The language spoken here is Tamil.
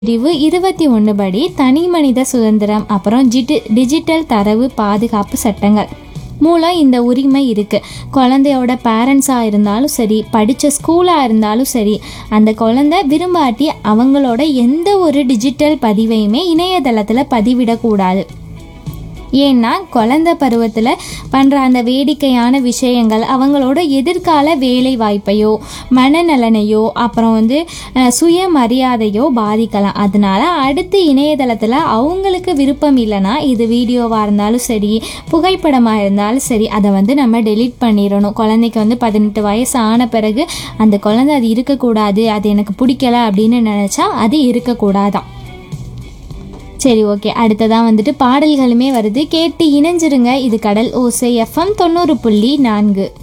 பிரிவு இருபத்தி ஒன்று படி தனி மனித சுதந்திரம் அப்புறம் ஜிடி டிஜிட்டல் தரவு பாதுகாப்பு சட்டங்கள் மூலம் இந்த உரிமை இருக்குது குழந்தையோட பேரண்ட்ஸாக இருந்தாலும் சரி படித்த ஸ்கூலாக இருந்தாலும் சரி அந்த குழந்தை விரும்பாட்டி அவங்களோட எந்த ஒரு டிஜிட்டல் பதிவையுமே இணையதளத்தில் பதிவிடக்கூடாது ஏன்னா குழந்தை பருவத்தில் பண்ணுற அந்த வேடிக்கையான விஷயங்கள் அவங்களோட எதிர்கால வேலை வாய்ப்பையோ மனநலனையோ அப்புறம் வந்து அஹ், சுயமரியாதையோ பாதிக்கலாம் அதனால அடுத்து இணையதளத்தில் அவங்களுக்கு விருப்பம் இல்லைன்னா இது வீடியோவாக இருந்தாலும் சரி புகைப்படமாக இருந்தாலும் சரி அதை வந்து நம்ம டெலீட் பண்ணிடணும் குழந்தைக்கு வந்து பதினெட்டு வயசு ஆன பிறகு அந்த குழந்தை அது இருக்கக்கூடாது அது எனக்கு பிடிக்கல அப்படின்னு நினச்சா அது இருக்கக்கூடாதான் சரி ஓகே அடுத்ததான் வந்துட்டு பாடல்களுமே வருது கேட்டு இணைஞ்சிருங்க இது கடல் ஓசை எஃப்எம் தொண்ணூறு புள்ளி நான்கு